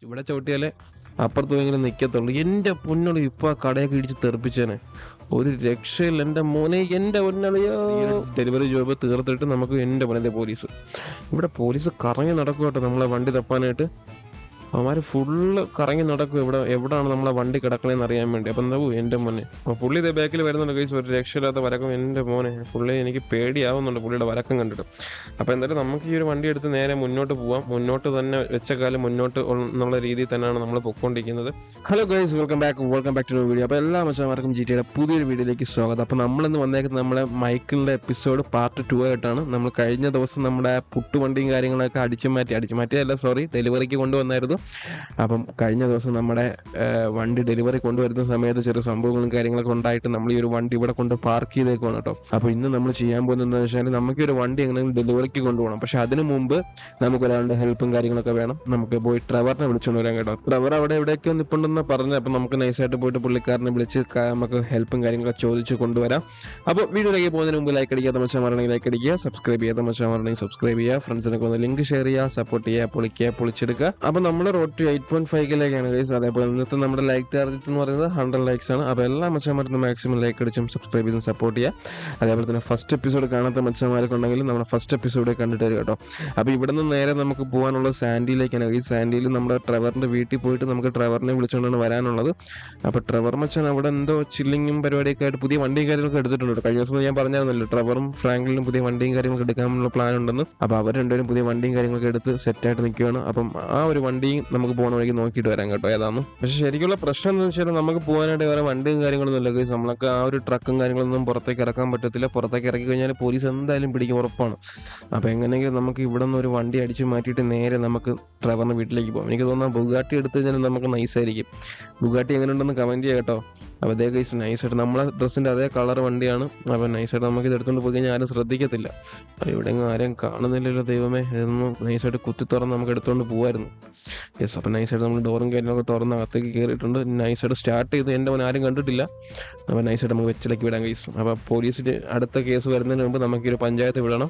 ഇവിടെ ചവിട്ടിയാലേ അപ്പുറത്ത് പോയെങ്കിലും നിൽക്കത്തുള്ളൂ എൻ്റെ പൊന്നോട് ഇപ്പൊ ആ കടയൊക്കെ ഇടിച്ച് തെറിപ്പിച്ചേനെ ഒരു രക്ഷയില്ല എൻ്റെ മോനെ എൻ്റെ പൊന്നളിയോ ഡെലിവറി ജോബ് തീർത്തിട്ട് നമുക്ക് എൻ്റെ പൊന്നെ പോലീസ് ഇവിടെ പോലീസ് കറങ്ങി നടക്കും കേട്ടോ നമ്മളെ വണ്ടി തപ്പാനായിട്ട് അവന്മാർ ഫുള്ള് കറങ്ങി നടക്കും ഇവിടെ എവിടാണ് നമ്മളെ വണ്ടി കിടക്കണേന്ന് അറിയാൻ വേണ്ടി അപ്പം എന്താ എൻ്റെ മോനെ അപ്പോൾ പുള്ളി ഇതേ ബാക്കിൽ വരുന്നുണ്ട് കൈസ് ഒരു രക്ഷയില്ലാത്ത വരക്കം എൻ്റെ മോനെ പുള്ളി എനിക്ക് പേടിയാവുന്നുണ്ട് പുള്ളിയുടെ വരക്കം കണ്ടിട്ട് അപ്പോൾ എന്തായാലും നമുക്ക് ഈ ഒരു വണ്ടി എടുത്ത് നേരെ മുന്നോട്ട് പോവാം മുന്നോട്ട് തന്നെ വെച്ച കാലം മുന്നോട്ട് ഉള്ള- എന്നുള്ള രീതിയിൽ തന്നെയാണ് നമ്മൾ പൊക്കോണ്ടിരിക്കുന്നത് hello guys welcome back welcome back to video അപ്പോൾ എല്ലാ മച്ചന്മാർക്കും ജി ടിയുടെ പുതിയൊരു വീഡിയോയിലേക്ക് സ്വാഗതം അപ്പോൾ നമ്മളിന്ന് വന്നേക്കുന്നത് നമ്മുടെ മൈക്കിളിൻ്റെ എപ്പിസോഡ് പാർട്ട് ടു ആയിട്ടാണ് നമ്മൾ കഴിഞ്ഞ ദിവസം നമ്മുടെ പുട്ടുവണ്ടിയും കാര്യങ്ങളൊക്കെ അടിച്ചു മാറ്റി അടിച്ചു മാറ്റിയല്ല സോറി ഡെലിവറിക്ക് കൊണ്ടുവന്നായിരുന്നു അപ്പം കഴിഞ്ഞ ദിവസം നമ്മുടെ ആ, വണ്ടി ഡെലിവറി കൊണ്ടുവരുന്ന സമയത്ത് ചെറിയ സംഭവങ്ങളും കാര്യങ്ങളൊക്കെ ഉണ്ടായിട്ട് നമ്മൾ ഈ ഒരു വണ്ടി ഇവിടെ കൊണ്ട് പാർക്ക് ചെയ്തേക്കാണ് കേട്ടോ അപ്പോൾ ഇന്ന് നമ്മൾ ചെയ്യാൻ പോകുന്നത് എന്താണെന്ന് വെച്ചാൽ നമുക്ക് ഈ ഒരു വണ്ടി എങ്ങനെയെങ്കിലും ഡെലിവറിക്ക് കൊണ്ടുപോകണം പക്ഷെ അതിന് മുമ്പ് നമുക്ക് ഒരാളുടെ ഹെൽപ്പും കാര്യങ്ങളൊക്കെ വേണം നമുക്ക് പോയി ട്രവറിനെ വിളിച്ചുകൊണ്ട് വരാൻ കേട്ടോ ട്രവർ അവിടെ എവിടെയൊക്കെ നിൽപ്പുണ്ടെന്ന് പറഞ്ഞത് അപ്പം നമുക്ക് നൈസായിട്ട് പോയിട്ട് പുള്ളിക്കാരനെ വിളിച്ച് ക- നമുക്ക് ഹെൽപ്പും കാര്യങ്ങളൊക്കെ ചോദിച്ച് കൊണ്ടുവരാം അപ്പോൾ വീഡിയോയിലേക്ക് പോകുന്നതിന് മുമ്പ് ലൈക്ക് അടിക്കാത്ത മച്ചാമാരാണെങ്കിൽ ലൈക്ക് അടിക്കുക സബ്സ്ക്രൈബ് ചെയ്യാത്ത മച്ചാമാരാണെങ്കിൽ സബ്സ്ക്രൈബ് ചെയ്യുക ഫ്രണ്ട്സിനൊക്കെ ഒന്ന് ലിങ്ക് ഷെയർ ചെയ്യുക സപ്പോർട്ട് ചെയ്യുക പൊളിക്കുക പൊളിച്ചെടുക്കുക അപ്പോൾ നമ്മൾ റോഡ് ടു എയ്റ്റ് പോയിന്റ് ഫൈവിലേക്കാണ് ഗൈസ് അതേപോലെ ഇന്നത്തെ നമ്മുടെ ലൈക്ക് ടാർജറ്റ് എന്ന് പറയുന്നത് ഹൺഡ്രഡ് ലൈക്സ് ആണ് അപ്പോൾ എല്ലാ മച്ചന്മാർക്കും മാക്സിമം ലൈക്ക് അടിച്ചും സബ്സ്ക്രൈബ് ചെയ്തും സപ്പോർട്ട് ചെയ്യുക അതേപോലെ തന്നെ ഫസ്റ്റ് എപ്പിസോഡ് കാണാത്ത മച്ചന്മാരൊക്കെ ഉണ്ടെങ്കിൽ നമ്മുടെ ഫസ്റ്റ് എപ്പിസോഡ് കണ്ടിട്ട് വരും കേട്ടോ അപ്പോൾ ഇവിടെ നിന്ന് നേരെ നമുക്ക് പോകാനുള്ള സാൻഡിയിലേക്കാണ് ഈ സാൻഡിയിൽ നമ്മുടെ ട്രവറിന്റെ വീട്ടിൽ പോയിട്ട് നമുക്ക് ട്രവറിനെ വിളിച്ചുകൊണ്ടാണ് വരാനുള്ളത് അപ്പോൾ ട്രവർ മച്ചാൻ അവിടെ എന്തോ ചില്ലിങ്ങും പരിപാടിയൊക്കെ ആയിട്ട് പുതിയ വണ്ടിയും കാര്യങ്ങളൊക്കെ എടുത്തിട്ടുണ്ട് കേട്ടോ. കഴിഞ്ഞ ദിവസം ഞാൻ പറഞ്ഞായിരുന്നല്ലോ ട്രവറും ഫ്രാങ്ക്ലിനും പുതിയ വണ്ടിയും കാര്യങ്ങളൊക്കെ എടുക്കാനുള്ള പ്ലാൻ ഉണ്ടെന്ന് അപ്പോൾ അവർ രണ്ടുപേരും പുതിയ വണ്ടിയും കാര്യങ്ങളൊക്കെ എടുത്ത് സെറ്റായിട്ട് നിൽക്കുകയാണ് അപ്പം ആ ഒരു വണ്ടിയും നമുക്ക് പോകുന്ന വഴിക്ക് നോക്കിയിട്ട് വരാം കേട്ടോ ഏതാന്ന് പക്ഷേ ശരിക്കുള്ള പ്രശ്നം എന്ന് വെച്ചാൽ നമുക്ക് പോകാനായിട്ട് വേറെ വണ്ടിയും കാര്യങ്ങളൊന്നും ഇല്ല guys. നമ്മളൊക്കെ ആ ഒരു ട്രക്കും കാര്യങ്ങളൊന്നും പുറത്തേക്ക് ഇറക്കാൻ പറ്റത്തില്ല പുറത്തേക്ക് ഇറക്കി കഴിഞ്ഞാൽ പോലീസ് എന്തായാലും പിടിക്കും ഉറപ്പാണ് അപ്പോൾ എങ്ങനെയെങ്കിലും നമുക്ക് ഇവിടെ നിന്ന് ഒരു വണ്ടി അടിച്ചു മാറ്റിയിട്ട് നേരെ നമുക്ക് ട്രവറിന് വീട്ടിലേക്ക് പോകാം എനിക്ക് തോന്നുന്നു ബുഗാട്ടി എടുത്തു കഴിഞ്ഞാൽ നമുക്ക് നൈസായിരിക്കും ബുഗാട്ടി എങ്ങനെ ഉണ്ടെന്ന് കമൻറ്റ് ചെയ്യാം കേട്ടോ അപ്പോൾ അതേ കൈസ് നൈസായിട്ട് നമ്മളെ ഡ്രസ്സിൻ്റെ അതേ കളർ വണ്ടിയാണ് അപ്പോൾ നൈസായിട്ട് നമുക്ക് ഇത് എടുത്തുകൊണ്ട് പോയി കഴിഞ്ഞാൽ ആരും ശ്രദ്ധിക്കത്തില്ല അപ്പോൾ ഇവിടെ എങ്ങും ആരെയും കാണുന്നില്ലല്ലോ ദൈവമേ ഇതൊന്നും നൈസായിട്ട് കുത്തി തുറന്ന് നമുക്ക് എടുത്തുകൊണ്ട് പോകുമായിരുന്നു യെസ് അപ്പോൾ നൈസായിട്ട് നമ്മൾ ഡോറും കാര്യങ്ങളൊക്കെ തുറന്ന് അകത്തേക്ക് കയറിയിട്ടുണ്ട് നൈസായിട്ട് സ്റ്റാർട്ട് ചെയ്ത് എൻ്റെ മോൻ ആരും കണ്ടിട്ടില്ല അപ്പോൾ നൈസായിട്ട് നമുക്ക് വെച്ചിലേക്ക് വിടാൻ കൈസ് അപ്പോൾ പോലീസിൻ്റെ അടുത്ത കേസ് വരുന്നതിന് മുമ്പ് നമുക്ക് ഈ ഒരു പഞ്ചായത്ത് വിടണം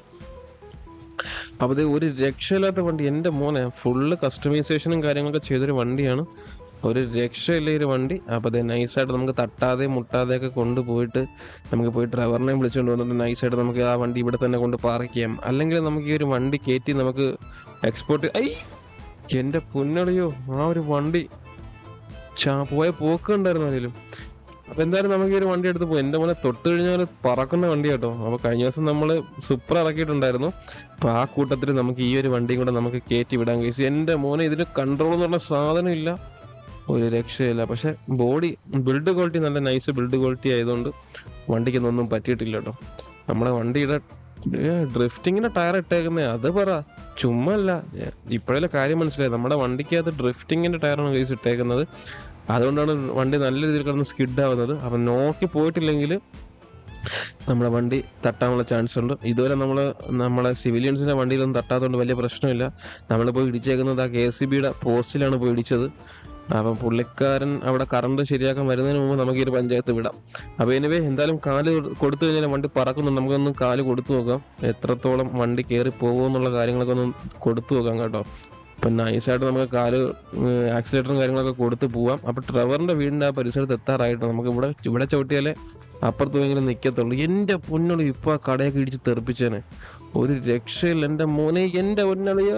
അപ്പോൾ ഇത് ഒരു രക്ഷയില്ലാത്ത വണ്ടി എൻ്റെ മോനെ ഫുള്ള് കസ്റ്റമൈസേഷനും കാര്യങ്ങളൊക്കെ ചെയ്തൊരു വണ്ടിയാണ് ഒരു രക്ഷയില്ല ഈ ഒരു വണ്ടി അപ്പോൾ അത് നൈസായിട്ട് നമുക്ക് തട്ടാതെ മുട്ടാതെ ഒക്കെ കൊണ്ടുപോയിട്ട് നമുക്ക് പോയി ഡ്രൈവറിനെ വിളിച്ചുകൊണ്ട് വന്നിട്ട് നൈസായിട്ട് നമുക്ക് ആ വണ്ടി ഇവിടെ തന്നെ കൊണ്ട് പാർക്ക് ചെയ്യാം അല്ലെങ്കിൽ നമുക്ക് ഈ ഒരു വണ്ടി കയറ്റി നമുക്ക് എക്സ്പോർട്ട് ഐ എൻ്റെ പുന്നളിയോ ആ ഒരു വണ്ടി ചാ പോയ പോക്ക് ഉണ്ടായിരുന്നു അതിലും അപ്പോൾ എന്തായാലും നമുക്ക് ഈ ഒരു വണ്ടി എടുത്ത് പോകും എൻ്റെ മോനെ തൊട്ട് കഴിഞ്ഞാൽ പറക്കുന്ന വണ്ടി കേട്ടോ അപ്പോൾ കഴിഞ്ഞ ദിവസം നമ്മൾ സൂപ്പർ ഇറക്കിയിട്ടുണ്ടായിരുന്നു അപ്പോൾ ആ കൂട്ടത്തിൽ നമുക്ക് ഈ ഒരു വണ്ടിയും കൂടെ നമുക്ക് കയറ്റി വിടാൻ കഴിച്ചു എൻ്റെ മോനെ ഇതിന് കൺട്രോൾ എന്ന് പറഞ്ഞ സാധനം ഇല്ല ഒരു രക്ഷയില്ല പക്ഷെ ബോഡി ബിൽഡ് ക്വാളിറ്റി നല്ല നൈസ് ബിൽഡ് ക്വാളിറ്റി ആയതുകൊണ്ട് വണ്ടിക്കൊന്നും ഒന്നും പറ്റിയിട്ടില്ല കേട്ടോ നമ്മുടെ വണ്ടിയുടെ ഡ്രിഫ്റ്റിങ്ങിന്റെ ടയർ ഇട്ടേക്കുന്നേ അത് പറ ചുമ്മാ അല്ല ഇപ്പോഴല്ലേ കാര്യം മനസ്സിലായത് നമ്മുടെ വണ്ടിക്കകത്ത് ഡ്രിഫ്റ്റിങ്ങിന്റെ ടയറാണ് കേസ് ഇട്ടേക്കുന്നത് അതുകൊണ്ടാണ് വണ്ടി നല്ല രീതിയിൽ കിടന്ന് സ്കിഡ് ആവുന്നത് അപ്പം നോക്കി പോയിട്ടില്ലെങ്കിൽ നമ്മുടെ വണ്ടി തട്ടാനുള്ള ചാൻസ് ഉണ്ട് ഇതുവരെ നമ്മൾ നമ്മളെ സിവിലിയൻസിന്റെ വണ്ടിയിലൊന്നും തട്ടാത്തതുകൊണ്ട് വലിയ പ്രശ്നമില്ല നമ്മൾ പോയി ഇടിച്ചേക്കുന്നത് ആ കെ സി ബിയുടെ പോസ്റ്റിലാണ് പോയി ഇടിച്ചത് അപ്പം പുള്ളിക്കാരൻ അവിടെ കറണ്ട് ശരിയാക്കാൻ വരുന്നതിന് മുമ്പ് നമുക്ക് ഈ ഒരു പഞ്ചായത്ത് വിടാം അപ്പോൾ എനിവേ എന്തായാലും കാല് കൊടുത്തു കഴിഞ്ഞാൽ വണ്ടി പറക്കുന്നുണ്ട് നമുക്കൊന്ന് കാല് കൊടുത്തു നോക്കാം എത്രത്തോളം വണ്ടി കയറി പോകുമെന്നുള്ള കാര്യങ്ങളൊക്കെ ഒന്ന് കൊടുത്തു നോക്കാം കേട്ടോ അപ്പം നൈസായിട്ട് നമുക്ക് കാല് ആക്സിലേറ്ററും കാര്യങ്ങളൊക്കെ കൊടുത്ത് പോവാം അപ്പോൾ ട്രവറിൻ്റെ വീടിൻ്റെ ആ പരിസരത്ത് എത്താറായിട്ട് നമുക്ക് ഇവിടെ ഇവിടെ ചവിട്ടിയാലേ അപ്പുറത്ത് പോയെങ്കിലും നിൽക്കത്തുള്ളൂ എൻ്റെ പൊന്നളി ഇപ്പോൾ ആ കടയൊക്കെ ഇടിച്ച് തെറിപ്പിച്ചേനെ ഒരു രക്ഷയില്ല എൻ്റെ മോനെ എൻ്റെ പൊന്നളിയോ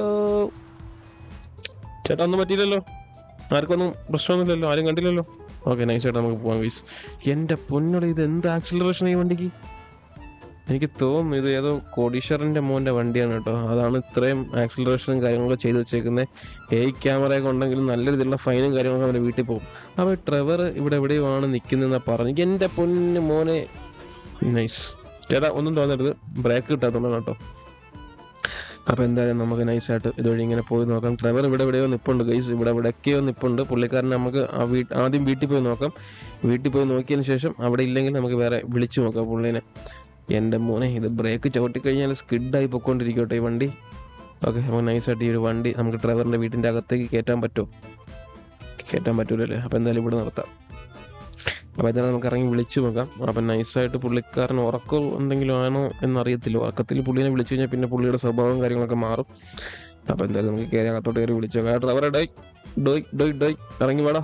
ചേട്ടാ ഒന്നും പറ്റിയില്ലല്ലോ ആർക്കൊന്നും പ്രശ്നമൊന്നുമില്ലല്ലോ ആരും കണ്ടില്ലല്ലോ ഓക്കെ നൈസായിട്ട് നമുക്ക് പോകാം വീസ് എൻ്റെ പൊന്നളി ഇത് എന്ത് ആക്സിലറേഷൻ ഈ വണ്ടിക്ക് എനിക്ക് തോന്നുന്നു ഇത് ഏതോ കോടീശ്വരൻ്റെ മോൻ്റെ വണ്ടിയാണ് കേട്ടോ അതാണ് ഇത്രയും ആക്സിലറേഷനും കാര്യങ്ങളൊക്കെ ചെയ്ത് വെച്ചേക്കുന്നത് എ ക്യാമറയൊക്കെ ഉണ്ടെങ്കിലും നല്ല രീതിയിലുള്ള ഫൈനും കാര്യങ്ങളൊക്കെ അവൻ്റെ വീട്ടിൽ പോകും അപ്പോൾ ട്രെവർ ഇവിടെ എവിടെയുമാണ് നിൽക്കുന്നതെന്നാണ് പറഞ്ഞു എൻ്റെ പൊന്ന് മോനെ നൈസ് ചേട്ടാ ഒന്നും തോന്നരുത് ബ്രേക്ക് കിട്ടാത്തതുകൊണ്ടാണ് കേട്ടോ അപ്പോൾ എന്തായാലും നമുക്ക് നൈസായിട്ട് ഇതുവഴി ഇങ്ങനെ പോയി നോക്കാം ട്രെവർ ഇവിടെ എവിടെയോ നിപ്പുണ്ട് ഗൈസ് ഇവിടെ എവിടെയൊക്കെയോ നിപ്പുണ്ട് പുള്ളിക്കാരൻ നമുക്ക് ആ വീട്ട് ആദ്യം വീട്ടിൽ പോയി നോക്കാം വീട്ടിൽ പോയി നോക്കിയതിന് ശേഷം അവിടെ ഇല്ലെങ്കിൽ നമുക്ക് വേറെ വിളിച്ചു നോക്കാം പുള്ളിനെ എൻ്റെ മോനെ ഇത് ബ്രേക്ക് ചവിട്ടി കഴിഞ്ഞാൽ സ്കിഡായി പൊക്കോണ്ടിരിക്കട്ടെ ഈ വണ്ടി ഓക്കെ നമുക്ക് നൈസായിട്ട് ഈ ഒരു വണ്ടി നമുക്ക് ഡ്രൈവറിൻ്റെ വീട്ടിൻ്റെ അകത്തേക്ക് കയറ്റാൻ പറ്റുമോ കയറ്റാൻ പറ്റൂലല്ലേ അപ്പോൾ എന്തായാലും ഇവിടെ നിർത്താം അപ്പോൾ ഇതിനെ നമുക്ക് ഇറങ്ങി വിളിച്ചു നോക്കാം അപ്പം നൈസായിട്ട് പുള്ളിക്കാരൻ ഉറക്കം എന്തെങ്കിലും ആണോ എന്നറിയത്തില്ല ഉറക്കത്തിൽ പുള്ളിനെ വിളിച്ചു കഴിഞ്ഞാൽ പിന്നെ പുള്ളിയുടെ സ്വഭാവം കാര്യങ്ങളൊക്കെ മാറും അപ്പൊ എന്തായാലും നമുക്ക് കയറി അകത്തോട്ട് കയറി വിളിച്ചോ ഡ്രൈവറെ ഡോയ് ഡോയ് ഡോയ് ഡോയ് ഇറങ്ങി വേടാ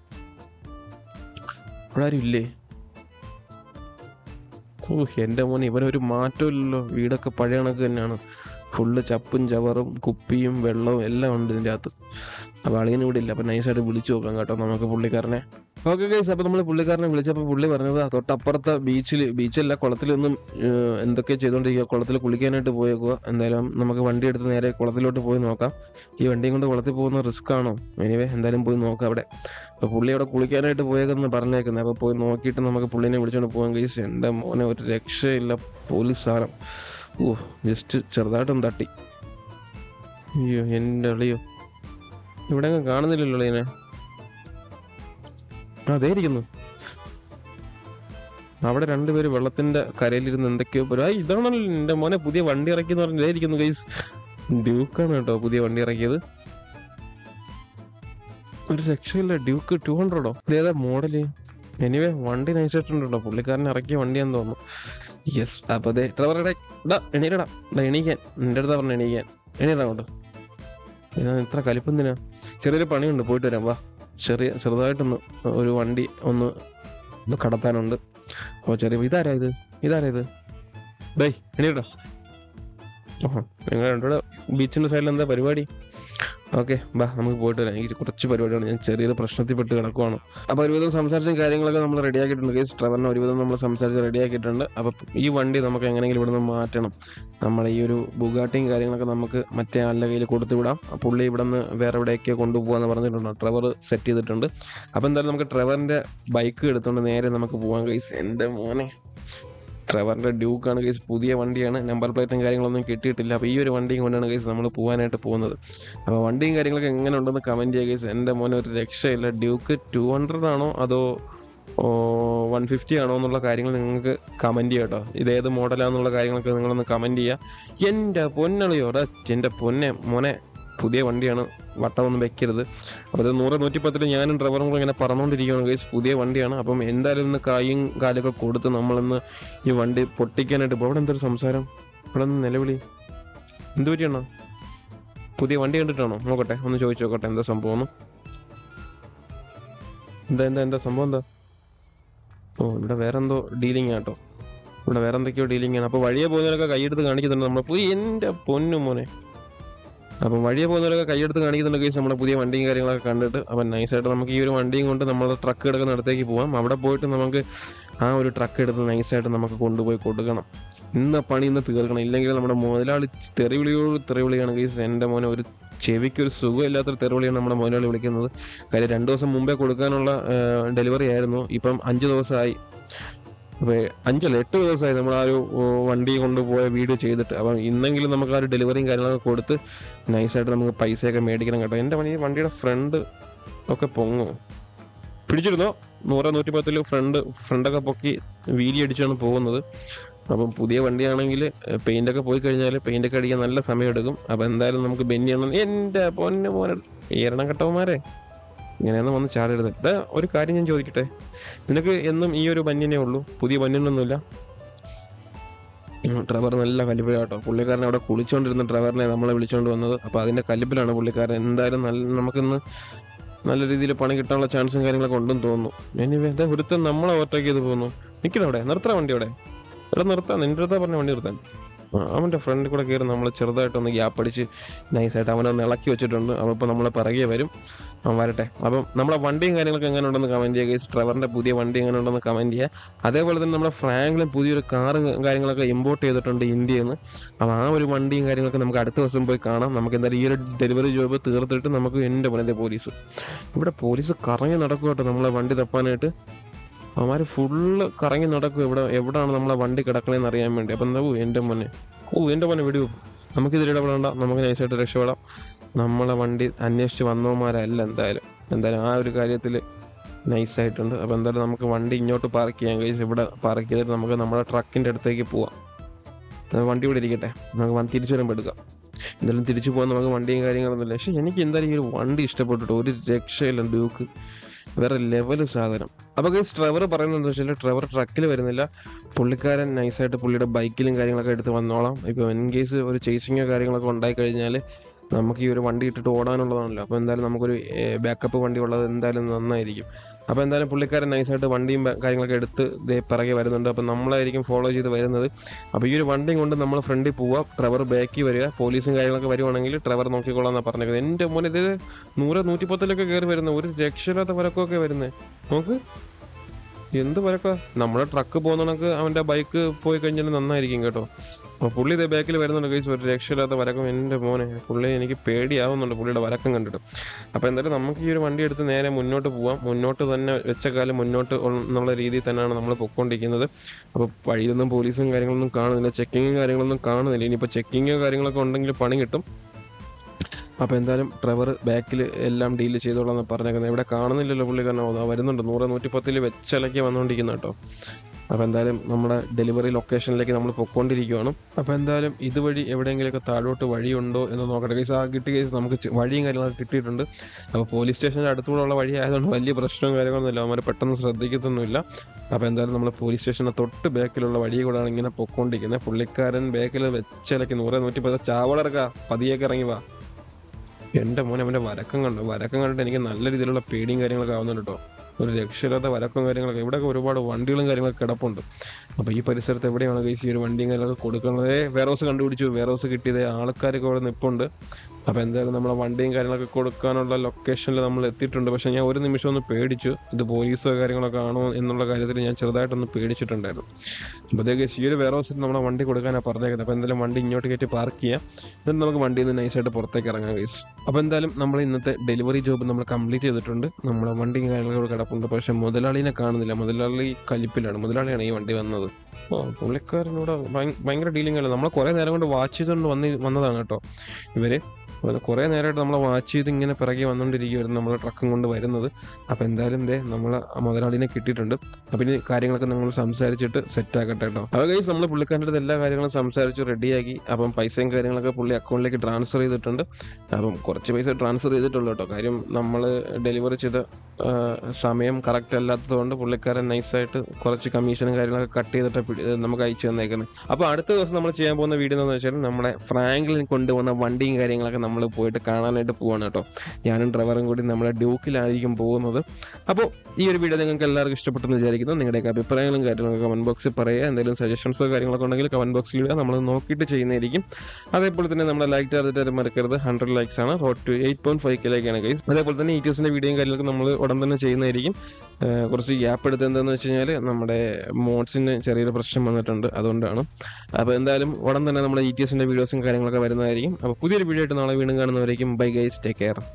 ഇവിടെ ആരും ഇല്ലേ ഓ എൻ്റെ മോനെ ഇവനൊരു മാറ്റമില്ലല്ലോ വീടൊക്കെ പഴയ കണക്ക് തന്നെയാണ് ഫുള്ള് ചപ്പും ചവറും കുപ്പിയും വെള്ളവും എല്ലാം ഉണ്ട് ഇതിൻ്റെ അകത്ത് അപ്പോൾ അളിയനും ഇവിടെ ഇല്ല അപ്പോൾ നൈസായിട്ട് വിളിച്ചു നോക്കാം കേട്ടോ നമുക്ക് പുള്ളിക്കാരനെ ഓക്കെ ഗൈസ് അപ്പോൾ നമ്മൾ പുള്ളിക്കാരനെ വിളിച്ചപ്പോൾ പുള്ളി പറഞ്ഞത് "ആ, തൊട്ടപ്പുറത്തെ ബീച്ചിൽ ബീച്ചല്ല കുളത്തിലൊന്നും ഏഹ്, എന്തൊക്കെ ചെയ്തുകൊണ്ടിരിക്കുക കുളത്തിൽ കുളിക്കാനായിട്ട് പോയേക്കുക എന്തായാലും നമുക്ക് വണ്ടി എടുത്ത് നേരെ കുളത്തിലോട്ട് പോയി നോക്കാം ഈ വണ്ടിയും കൊണ്ട് കുളത്തിൽ പോകുന്ന റിസ്ക് ആണോ എനിവേ എന്തായാലും പോയി നോക്കാം അവിടെ അപ്പോൾ പുള്ളി അവിടെ കുളിക്കാനായിട്ട് പോയേക്കെന്ന് പറഞ്ഞേക്കുന്നത് അപ്പോൾ പോയി നോക്കിയിട്ട് നമുക്ക് പുള്ളിനെ വിളിച്ചുകൊണ്ട് പോകാൻ ഗൈസ് എൻ്റെ മോനെ ഒരു രക്ഷയില്ല പോലീസ് സാധനം ഓ ജസ്റ്റ് ചെറുതായിട്ടൊന്ന് തട്ടി അയ്യോ എൻ്റെ അളിയോ ഇവിടെ അങ്ങ് കാണുന്നില്ലല്ലോ അളിയനെ ആ, അതേ ഇരിക്കുന്നു അവിടെ രണ്ടുപേര് വെള്ളത്തിന്റെ കരയിലിരുന്ന് എന്തൊക്കെയോ പറയും. ആ ഇതാണല്ലോ എന്റെ മോനെ പുതിയ വണ്ടി ഇറക്കി എന്ന് പറഞ്ഞാൽ ഇരിക്കുന്നു ഗൈസ് ഡ്യൂക്കാണ് കേട്ടോ പുതിയ വണ്ടി ഇറക്കിയത് ഒരു രക്ഷയില്ല ഡ്യൂക്ക് ടു ഹൺഡ്രഡോ ഇതേതാ മോഡല് എനിവേ വണ്ടി നയിച്ചിട്ടുണ്ട് കേട്ടോ പുള്ളിക്കാരൻ ഇറക്കിയ വണ്ടിയാന്ന് തോന്നുന്നു യെസ് അപ്പൊ അതെ ഡ്രൈവറെ ഡാ എണീരടാ ഡാ എണീക്കാൻ നിന്റെ അടുത്താ പറഞ്ഞ എണീക്കാൻ എണീറാ അങ്ങോട്ട് ഞാൻ ഇത്ര കലിപ്പെന്തിനാ ചെറിയൊരു പണിയുണ്ട് പോയിട്ട് വരാം വാ ചെറിയ ചെറുതായിട്ടൊന്ന് ഒരു വണ്ടി ഒന്ന് ഒന്ന് കടത്താനുണ്ട് അപ്പോൾ ചെറിയ ഇതാരാ ഇത് ഇതാരാ ഇത് ബൈ എണീട്ടോ ഓഹോ നിങ്ങൾ രണ്ടുകൂടെ ബീച്ചിൻ്റെ സൈഡിൽ എന്താ പരിപാടി ഓക്കെ ബാ നമുക്ക് പോയിട്ട് വരാം എനിക്ക് കുറച്ച് പരിപാടിയാണ് ഞാൻ ചെറിയൊരു പ്രശ്നത്തിൽ പെട്ട് കിടക്കുവാണ് അപ്പോൾ ഒരുവിധം സംസാരിച്ച കാര്യങ്ങളൊക്കെ നമ്മൾ റെഡിയാക്കിയിട്ടുണ്ട് കേസ് ട്രവറിനെ ഒരുവിധം നമ്മൾ സംസാരിച്ച് റെഡിയാക്കിയിട്ടുണ്ട് അപ്പോൾ ഈ വണ്ടി നമുക്ക് എങ്ങനെയെങ്കിലും ഇവിടുന്ന് മാറ്റണം നമ്മുടെ ഈ ഒരു ബുഗാട്ടിയും കാര്യങ്ങളൊക്കെ നമുക്ക് മറ്റേ ആളുടെ കയ്യിൽ കൊടുത്തു വിടാം ആ പുള്ളി ഇവിടെ നിന്ന് വേറെ എവിടെയൊക്കെ കൊണ്ടുപോകാന്ന് പറഞ്ഞിട്ടുണ്ട് ട്രവർ സെറ്റ് ചെയ്തിട്ടുണ്ട് അപ്പോൾ എന്തായാലും നമുക്ക് ട്രവറിൻ്റെ ബൈക്ക് എടുത്തുകൊണ്ട് നേരെ നമുക്ക് പോകാൻ കൈസ് എൻ്റെ മോനെ ട്രവറിൻ്റെ ഡ്യൂക്കാണ് കേസ് പുതിയ വണ്ടിയാണ് നമ്പർ പ്ലേറ്റും കാര്യങ്ങളൊന്നും കിട്ടിയിട്ടില്ല അപ്പോൾ ഈ ഒരു വണ്ടിയും കൊണ്ടാണ് കേസ് നമ്മൾ പോകാനായിട്ട് പോകുന്നത് അപ്പോൾ വണ്ടിയും കാര്യങ്ങളൊക്കെ എങ്ങനെ ഉണ്ടെന്ന് കമൻറ്റ് ചെയ്യുക കേസ് എൻ്റെ മോനെ ഒരു രക്ഷയില്ല ഡ്യൂക്ക് ടു ഹൺഡ്രഡ് ആണോ അതോ വൺ ഫിഫ്റ്റി ആണോ എന്നുള്ള കാര്യങ്ങൾ നിങ്ങൾക്ക് കമൻറ്റ് ചെയ്യാം കേട്ടോ ഇതേത് മോഡലാന്നുള്ള കാര്യങ്ങളൊക്കെ നിങ്ങളൊന്ന് കമൻറ്റ് ചെയ്യുക എൻ്റെ പൊന്നളിയോടാ എൻ്റെ പൊന്നെ മോനെ പുതിയ വണ്ടിയാണ് വട്ടമൊന്നും വെക്കരുത് അപ്പോൾ അത് നൂറ് നൂറ്റിപ്പത്തിൽ ഞാനും ഡ്രൈവറും കൂടെ ഇങ്ങനെ പറഞ്ഞുകൊണ്ടിരിക്കുകയാണ് ഗൈസ് പുതിയ വണ്ടിയാണ് അപ്പം എന്തായാലും ഇന്ന് കായും കാലൊക്കെ കൊടുത്ത് നമ്മളിന്ന് ഈ വണ്ടി പൊട്ടിക്കാനായിട്ട് പോകും അവിടെ എന്തൊരു സംസാരം ഇവിടെ നിന്ന് നിലവിളി എന്ത് പറ്റിയാണോ പുതിയ വണ്ടി കണ്ടിട്ടാണോ നോക്കട്ടെ ഒന്ന് ചോദിച്ചു നോക്കട്ടെ എന്താ സംഭവം എന്ന്. എന്താ എന്താ എന്താ സംഭവം എന്താ ഓ ഇവിടെ വേറെ എന്തോ ഡീലിംഗ് ആട്ടോ ഇവിടെ വേറെ എന്തൊക്കെയോ ഡീലിംഗ് ആണ് അപ്പോൾ വഴിയെ പോകുന്നവരൊക്കെ കൈയെടുത്ത് കാണിക്കുന്നുണ്ട് നമ്മൾ പോയി എൻ്റെ പൊന്നു മോനെ അപ്പം വഴിയെ പോകുന്നവരൊക്കെ കൈയെടുത്ത് കാണിക്കുന്നുണ്ട് കേസ് നമ്മുടെ പുതിയ വണ്ടിയും കാര്യങ്ങളൊക്കെ കണ്ടിട്ട് അപ്പം നൈസായിട്ട് നമുക്ക് ഈ ഒരു വണ്ടിയും കൊണ്ട് നമ്മൾ ട്രക്ക് എടുക്കുന്ന ഇടത്തേക്ക് പോവാം അവിടെ പോയിട്ട് നമുക്ക് ആ ഒരു ട്രക്ക് എടുത്ത് നൈസായിട്ട് നമുക്ക് കൊണ്ടുപോയി കൊടുക്കണം ഇന്ന പണി ഇന്ന് തീർക്കണം ഇല്ലെങ്കിൽ നമ്മുടെ മുതലാളി തെറിവിളിയോട് തെറിവിളിയാണ് കേസ് എൻ്റെ മോനെ ഒരു ചെവിക്ക് ഒരു സുഖമില്ലാത്തൊരു തെറിവിളിയാണ് നമ്മുടെ മുതലാളി വിളിക്കുന്നത് കാര്യം രണ്ട് ദിവസം മുമ്പേ കൊടുക്കാനുള്ള ഡെലിവറി ആയിരുന്നു ഇപ്പം അഞ്ച് ദിവസമായി അപ്പോൾ അഞ്ചല്ല എട്ട് ദിവസമായി നമ്മൾ ആ ഒരു ഓ, വണ്ടി കൊണ്ടുപോയ വീഡിയോ ചെയ്തിട്ട് അപ്പം ഇന്നെങ്കിലും നമുക്ക് ആ ഒരു ഡെലിവറിയും കാര്യങ്ങളൊക്കെ കൊടുത്ത് നൈസായിട്ട് നമുക്ക് പൈസയൊക്കെ മേടിക്കണം കേട്ടോ എൻ്റെ പണി ഈ വണ്ടിയുടെ ഫ്രണ്ട് ഒക്കെ പൊങ്ങോ പിടിച്ചിരുന്നോ നൂറ് നൂറ്റി പത്തിൽ ഫ്രണ്ട് ഫ്രണ്ടൊക്കെ പൊക്കി വീലി അടിച്ചാണ് പോകുന്നത് അപ്പം പുതിയ വണ്ടിയാണെങ്കിൽ പെയിന്റ് ഒക്കെ പോയി കഴിഞ്ഞാൽ പെയിന്റ് ഒക്കെ അടിക്കാൻ നല്ല സമയം എടുക്കും അപ്പം എന്തായാലും നമുക്ക് ബെന്നിയാണ് എൻ്റെ പൊന്നു മോനെ ഏരണം കെട്ടവന്മാരെ ഇങ്ങനെയൊന്നും വന്ന് ചാടരുത് എടാ ഒരു കാര്യം ഞാൻ ചോദിക്കട്ടെ നിനക്ക് എന്നും ഈ ഒരു ബന്യനേ ഉള്ളൂ പുതിയ ബന്യനൊന്നുമില്ല ഡ്രൈവർ നല്ല കലിപ്പിലാണ് കേട്ടോ പുള്ളിക്കാരൻ അവിടെ കുളിച്ചുകൊണ്ടിരുന്ന ഡ്രൈവറിനെ നമ്മളെ വിളിച്ചുകൊണ്ട് വന്നത് അപ്പോൾ അതിൻ്റെ കലിപ്പിലാണ് പുള്ളിക്കാരൻ എന്തായാലും നല്ല നമുക്കിന്ന് നല്ല രീതിയിൽ പണി കിട്ടാനുള്ള ചാൻസും കാര്യങ്ങളൊക്കെ ഉണ്ടെന്ന് തോന്നുന്നു എനിവേ എന്താ ഒരുത്തൻ നമ്മളെ ഓവർടേക്ക് ചെയ്ത് പോകുന്നു നിൽക്കണം അവിടെ നിർത്താൻ വണ്ടി അവിടെ എടാ നിർത്താം നിന്റെ അടുത്താ പറഞ്ഞ വണ്ടി നിർത്താൻ ആ, അവൻ്റെ ഫ്രണ്ടിൽ കൂടെ കയറി നമ്മൾ ചെറുതായിട്ടൊന്ന് ഗ്യാപ്പ് അടിച്ച് നൈസായിട്ട് അവനൊന്ന് ഇളക്കി വെച്ചിട്ടുണ്ട് അപ്പോൾ ഇപ്പോൾ നമ്മളെ പിറകെ വരും അവൻ വരട്ടെ അപ്പം നമ്മളെ വണ്ടിയും കാര്യങ്ങളൊക്കെ എങ്ങനെ ഉണ്ടെന്ന് കമൻറ്റ് ചെയ്യുക ഗൈസ് ട്രവറിൻ്റെ പുതിയ വണ്ടി എങ്ങനെ ഉണ്ടെന്ന് കമൻറ്റ് ചെയ്യുക അതേപോലെ തന്നെ നമ്മുടെ ഫ്രാങ്ക്ലിൻ പുതിയൊരു കാറ് കാര്യങ്ങളൊക്കെ ഇമ്പോർട്ട് ചെയ്തിട്ടുണ്ട് ഇന്ത്യയിൽ നിന്ന് അപ്പോൾ ആ ഒരു വണ്ടിയും കാര്യങ്ങളൊക്കെ നമുക്ക് അടുത്ത ദിവസം പോയി കാണാം നമുക്ക് എന്തായാലും ഈ ഒരു ഡെലിവറി ജോബ് തീർത്തിട്ട് നമുക്ക് എൻ്റെ പുനത്തെ പോലീസ് ഇവിടെ പോലീസ് കറങ്ങി നടക്കും കേട്ടോ നമ്മളെ വണ്ടി തപ്പാനായിട്ട് അവന്മാർ ഫുള്ള് കറങ്ങി നടക്കും ഇവിടെ എവിടെയാണ് നമ്മളെ വണ്ടി കിടക്കണേന്ന് അറിയാൻ വേണ്ടി അപ്പം എന്താ ഓ എൻ്റെ മോനെ ഓ എൻ്റെ മോനെ വിടുവോ നമുക്കിതിൽ ഇടപെടണ്ട നമുക്ക് നൈസായിട്ട് രക്ഷപ്പെടാം നമ്മളെ വണ്ടി അന്വേഷിച്ച് വന്നവന്മാരല്ല എന്തായാലും എന്തായാലും ആ ഒരു കാര്യത്തിൽ നൈസായിട്ടുണ്ട് അപ്പോൾ എന്തായാലും നമുക്ക് വണ്ടി ഇങ്ങോട്ട് പാർക്ക് ചെയ്യാൻ കഴിച്ച് ഇവിടെ പാർക്ക് ചെയ്തിട്ട് നമുക്ക് നമ്മുടെ ട്രക്കിൻ്റെ അടുത്തേക്ക് പോവാം അത് വണ്ടി ഇവിടെ ഇരിക്കട്ടെ നമുക്ക് വണ്ടി തിരിച്ചു വരുമ്പോൾ എടുക്കാം എന്തായാലും തിരിച്ചു പോകാൻ നമുക്ക് വണ്ടിയും കാര്യങ്ങളൊന്നുമില്ല പക്ഷേ എനിക്ക് എന്തായാലും ഈ ഒരു വണ്ടി ഇഷ്ടപ്പെട്ടിട്ട് ഒരു രക്ഷയില്ല ഡ്യൂക്ക് വേറെ ലെവല് സാധനം അപ്പോൾ ഗൈസ് ട്രവർ പറയുന്നത് എന്താ വെച്ചാൽ ട്രവർ ട്രക്കിൽ വരുന്നില്ല പുള്ളിക്കാരൻ നൈസായിട്ട് പുള്ളിയുടെ ബൈക്കിലും കാര്യങ്ങളൊക്കെ എടുത്ത് വന്നോളാം ഇപ്പോൾ ഇൻ കേസ് ഒരു ചേസിങ്ങോ കാര്യങ്ങളൊക്കെ ഉണ്ടായി കഴിഞ്ഞാൽ നമുക്ക് ഈ ഒരു വണ്ടി ഇട്ടിട്ട് ഓടാനുള്ളതാണല്ലോ അപ്പോൾ എന്തായാലും നമുക്കൊരു ബാക്കപ്പ് വണ്ടി ഉള്ളത് എന്തായാലും നന്നായിരിക്കും അപ്പോൾ എന്തായാലും പുള്ളിക്കാരൻ നൈസായിട്ട് വണ്ടിയും ബ- കാര്യങ്ങളൊക്കെ എടുത്ത് ദേ പിറകെ വരുന്നുണ്ട് അപ്പോൾ നമ്മളായിരിക്കും ഫോളോ ചെയ്ത് വരുന്നത് അപ്പോൾ ഈ ഒരു വണ്ടിയും കൊണ്ട് നമ്മൾ ഫ്രണ്ടിൽ പോവുക ട്രവർ ബാക്കിൽ വരിക പോലീസും കാര്യങ്ങളൊക്കെ വരുവാണെങ്കിൽ ട്രവർ നോക്കിക്കോളാം എന്നാണ് പറഞ്ഞേക്കുന്നത് എൻ്റെ മോനെ ഇത് നൂറ് നൂറ്റിപ്പത്തിലൊക്കെ കയറി വരുന്നത് ഒരു രക്ഷയില്ലാത്ത വരക്കമൊക്കെ വരുന്നത് നോക്ക് എന്ത് വരക്കാ നമ്മുടെ ട്രക്ക് പോകുന്നതൊക്കെ അവൻ്റെ ബൈക്ക് പോയി കഴിഞ്ഞാൽ നന്നായിരിക്കും കേട്ടോ അപ്പോൾ പുള്ളി ഇതേ ബാക്കിൽ വരുന്നുണ്ട് കൈസ് ഒരു രക്ഷയില്ലാത്ത വരക്കം എൻ്റെ മോനെ പുള്ളി എനിക്ക് പേടിയാവുന്നുണ്ട് പുള്ളിയുടെ വരക്കം കണ്ടിട്ട് അപ്പോൾ എന്തായാലും നമുക്ക് ഈ ഒരു വണ്ടി എടുത്ത് നേരെ മുന്നോട്ട് പോവാം മുന്നോട്ട് തന്നെ വെച്ച കാലം മുന്നോട്ട് ഉൾ- എന്നുള്ള രീതിയിൽ തന്നെയാണ് നമ്മൾ പൊയ്ക്കൊണ്ടിരിക്കുന്നത് അപ്പോൾ വഴിയിലൊന്നും പോലീസും കാര്യങ്ങളൊന്നും കാണുന്നില്ല ചെക്കിങ്ങും കാര്യങ്ങളൊന്നും കാണുന്നില്ല ഇനിയിപ്പോൾ ചെക്കിങ്ങോ കാര്യങ്ങളൊക്കെ ഉണ്ടെങ്കിൽ പണി കിട്ടും അപ്പോൾ എന്തായാലും ട്രവർ ബാക്കിൽ എല്ലാം ഡീൽ ചെയ്തോളാം എന്ന് പറഞ്ഞേക്കുന്നത് ഇവിടെ കാണുന്നില്ലല്ലോ പുള്ളിക്കാരനോ അതാ വരുന്നുണ്ട് നൂറ് നൂറ്റിപ്പത്തിൽ വെച്ചിലക്കി വന്നുകൊണ്ടിരിക്കുന്ന കേട്ടോ അപ്പോൾ എന്തായാലും നമ്മുടെ ഡെലിവറി ലൊക്കേഷനിലേക്ക് നമ്മൾ പൊയ്ക്കൊണ്ടിരിക്കുകയാണ് അപ്പോൾ എന്തായാലും ഇതുവഴി എവിടെയെങ്കിലുമൊക്കെ താഴോട്ട് വഴിയുണ്ടോ എന്ന് നോക്കട്ടെ കേസ് ആ കിട്ടിയ കേസ് നമുക്ക് ചെ- വഴിയും കാര്യങ്ങളൊക്കെ കിട്ടിയിട്ടുണ്ട് അപ്പോൾ പോലീസ് സ്റ്റേഷൻ്റെ അടുത്തുകൂടെ ഉള്ള വഴി ആയതുകൊണ്ട് വലിയ പ്രശ്നവും കാര്യങ്ങളൊന്നുമില്ല അവന്മാർ പെട്ടെന്ന് ശ്രദ്ധിക്കത്തൊന്നുമില്ല അപ്പോൾ എന്തായാലും നമ്മൾ പോലീസ് സ്റ്റേഷൻ്റെ തൊട്ട് ബാക്കിലുള്ള വഴി കൂടെയാണ് ഇങ്ങനെ പൊയ്ക്കൊണ്ടിരിക്കുന്നത് പുള്ളിക്കാരൻ ബാക്കിൽ വെച്ചിലക്കി നൂറ് നൂറ്റിപ്പത് ചാവളറക്ക പതിയൊക്കെ ഇറങ്ങി വാ എൻ്റെ മോനെ അവൻ്റെ വരക്കം കണ്ടു വരക്കം കണ്ടിട്ട് എനിക്ക് നല്ല രീതിയിലുള്ള പേടിയും കാര്യങ്ങളൊക്കെ ആവുന്നുണ്ട് കേട്ടോ ഒരു രക്ഷയില്ലാത്ത വരക്കും കാര്യങ്ങളൊക്കെ ഇവിടെയൊക്കെ ഒരുപാട് വണ്ടികളും കാര്യങ്ങളൊക്കെ കിടപ്പുണ്ട് അപ്പോൾ ഈ പരിസരത്ത് എവിടെയാണ് കൈസ് ഈ ഒരു വണ്ടിയും കാര്യങ്ങളൊക്കെ കൊടുക്കുന്നത് വേറെ ഹൗസ് കണ്ടുപിടിച്ചു വേറെ ഹൗസ് കിട്ടിയത് ആൾക്കാരൊക്കെ അവിടെ നിൽപ്പുണ്ട് അപ്പോൾ എന്തായാലും നമ്മളെ വണ്ടിയും കാര്യങ്ങളൊക്കെ കൊടുക്കാനുള്ള ലൊക്കേഷനിൽ നമ്മൾ എത്തിയിട്ടുണ്ട് പക്ഷേ ഞാൻ ഒരു നിമിഷം ഒന്ന് പേടിച്ചു ഇത് പോലീസോ കാര്യങ്ങളൊക്കെ ആണോ എന്നുള്ള കാര്യത്തിൽ ഞാൻ ചെറുതായിട്ടൊന്ന് പേടിച്ചിട്ടുണ്ടായിരുന്നു അപ്പോഴത്തേക്ക് ഈ ഒരു വേറെ ഹൗസിൽ നമ്മളെ വണ്ടി കൊടുക്കാനാണ് പറഞ്ഞേക്കുന്നത് അപ്പോൾ എന്തായാലും വണ്ടി ഇങ്ങോട്ട് കയറ്റി പാർക്ക് ചെയ്യാം എന്നിട്ട് നമുക്ക് വണ്ടിയിൽ നിന്ന് നൈസായിട്ട് പുറത്തേക്ക് ഇറങ്ങാം ഗൈസ് അപ്പോൾ എന്തായാലും നമ്മൾ ഇന്നത്തെ ഡെലിവറി ജോബ് നമ്മൾ കംപ്ലീറ്റ് ചെയ്തിട്ടുണ്ട് നമ്മുടെ വണ്ടിയും കാര്യങ്ങളൊക്കെ കിടപ്പുണ്ട് പക്ഷേ മുതലാളിനെ കാണുന്നില്ല മുതലാളി കലിപ്പിലാണ് മുതലാളിയാണ് ഈ വണ്ടി വന്നത് ഓ പുള്ളിക്കാരനോട് ഭയ- ഭയങ്കര ഡീലിംഗ് അല്ല നമ്മൾ കുറേ നേരം കൊണ്ട് വാച്ച് ചെയ്തുകൊണ്ട് വന്ന് വന്നതാണ് കേട്ടോ ഇവര് അപ്പോൾ കുറേ നേരമായിട്ട് നമ്മളെ വാച്ച് ചെയ്ത് ഇങ്ങനെ പിറകെ വന്നുകൊണ്ടിരിക്കുവായിരുന്നു നമ്മളെ ട്രക്കും കൊണ്ട് വരുന്നത് അപ്പോൾ എന്തായാലും ദേ നമ്മൾ മുതലാളിനെ കിട്ടിയിട്ടുണ്ട് അപ്പം ഇനി കാര്യങ്ങളൊക്കെ നമ്മൾ സംസാരിച്ചിട്ട് സെറ്റ് ആക്കട്ടെ കേട്ടോ അപ്പോൾ കൈസ് നമ്മൾ പുള്ളിക്കാരൻ്റെ അടുത്ത് എല്ലാ കാര്യങ്ങളും സംസാരിച്ച് റെഡിയാക്കി അപ്പം പൈസയും കാര്യങ്ങളൊക്കെ പുള്ളി അക്കൗണ്ടിലേക്ക് ട്രാൻസ്ഫർ ചെയ്തിട്ടുണ്ട് അപ്പം കുറച്ച് പൈസ ട്രാൻസ്ഫർ ചെയ്തിട്ടുള്ളൂ കേട്ടോ കാര്യം നമ്മൾ ഡെലിവറി ചെയ്ത ആ, സമയം കറക്റ്റ് അല്ലാത്തതുകൊണ്ട് പുള്ളിക്കാരൻ നൈസായിട്ട് കുറച്ച് കമ്മീഷനും കാര്യങ്ങളൊക്കെ കട്ട് ചെയ്തിട്ട് പിടി- നമുക്ക് അയച്ചു തന്നേക്കുന്നത് അപ്പോൾ അടുത്ത ദിവസം നമ്മൾ ചെയ്യാൻ പോകുന്ന വീഡിയോ എന്ന് വെച്ചാൽ നമ്മുടെ ഫ്രാങ്ക്ലിൻ കൊണ്ടുവന്ന വണ്ടിയും കാര്യങ്ങളൊക്കെ നമ്മൾ പോയിട്ട് കാണാനായിട്ട് പോവാണ് കേട്ടോ ഞാനും ഡ്രൈവറും കൂടി നമ്മുടെ ഡ്യൂക്കിലായിരിക്കും പോകുന്നത് അപ്പോൾ ഈ ഒരു വീഡിയോ നിങ്ങൾക്ക് എല്ലാവർക്കും ഇഷ്ടപ്പെട്ടെന്ന് വിചാരിക്കുന്നു നിങ്ങളുടെയൊക്കെ അഭിപ്രായങ്ങളും കാര്യങ്ങളൊക്കെ കമന്റ് ബോക്സിൽ പറയുക എന്തെങ്കിലും സജഷൻസോ കാര്യങ്ങളൊക്കെ ഉണ്ടെങ്കിൽ കമന്റ് ബോക്സിൽ ഇടുക നമ്മൾ നോക്കിയിട്ട് ചെയ്യുന്നതായിരിക്കും അതേപോലെ തന്നെ നമ്മുടെ ലൈക്ക് ചെയ്തിട്ട് മറക്കരുത് ഹൺഡ്രഡ് ലൈക്സ് ആണ് road to eight point five കെയിലേക്കാണ് ഗൈസ് അതേപോലെ തന്നെ ഈറ്റീസിന്റെ വീഡിയോയും കാര്യങ്ങളൊക്കെ നമ്മൾ ഉടൻ തന്നെ ചെയ്യുന്നതായിരിക്കും ഏഹ് കുറച്ച് ഗ്യാപ്പ് എടുത്ത് എന്താണെന്ന് വെച്ച് കഴിഞ്ഞാൽ നമ്മുടെ മോഡ്സിന് ചെറിയൊരു പ്രശ്നം വന്നിട്ടുണ്ട് അതുകൊണ്ടാണ് അപ്പോൾ എന്തായാലും ഉടൻ തന്നെ നമ്മുടെ ഇ ടി എസിന്റെ വീഡിയോസും കാര്യങ്ങളൊക്കെ വരുന്നതായിരിക്കും അപ്പോൾ പുതിയൊരു വീഡിയോ ആയിട്ട് നാളെ വീണ്ടും കാണുന്നവരേക്കും ബൈ ഗൈസ് ടേക്ക് കെയർ